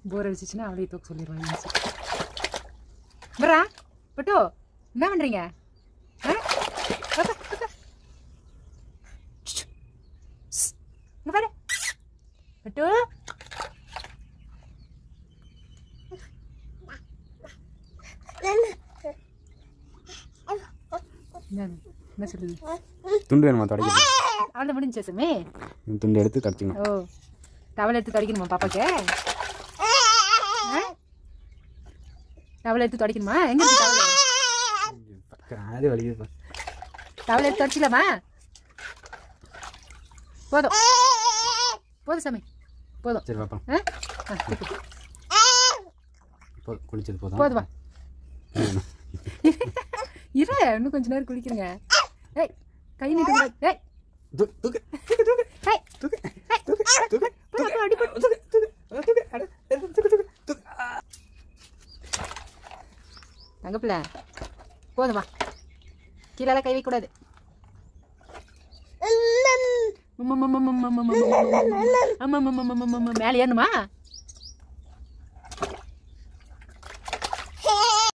போர் அடிச்சிச்சுன்னா அவளையே தூக்க சொல்லிடுவாங்க வரா பட்டு என்ன பண்ணுறீங்க ஆ வாப்பா, வாப்பா. ஷ். ஸ். இங்க பாரு பட்டு என்ன என்ன சொல்லுது துண்டு வேணுமா துடைக்கிறது அவளை முடிஞ்சா சாமி இந்த துண்டு எடுத்து துடைச்சிக்கணும் ஓ டவல் எடுத்து துடைக்கணுமா பாப்பாக்கு ஆ? டவல் எடுத்து துடைக்கணுமா எங்க இருக்கு டவல் காது வலிக்குதுப்பா டவல் எடுத்து துடைச்சிக்கலாமா போதும் போதும் சாமி போதும் சரி பாப்பா ஆ ஆ, தூக்கு. போதும் குளிச்சது போதும் போதும் வா இரு இன்னும் கொஞ்ச நேரம் குளிக்கிறேங்க ஏய் கை நீட்டு கூடாது. ஏய் தூக்கு தூக்கு தூக்கு தூக்கு ஏய் தூக்கு ஏய், தூக்கு தூக்கு போ, போ, அடி, போ. தூக்கு தூக்கு தூக்கு அட, தூக்கு தூக்கு தூக்கு தங்கப்பிள்ள போதுமா கீழே கை வைக்கக்கூடாது மேலே ஏறணுமா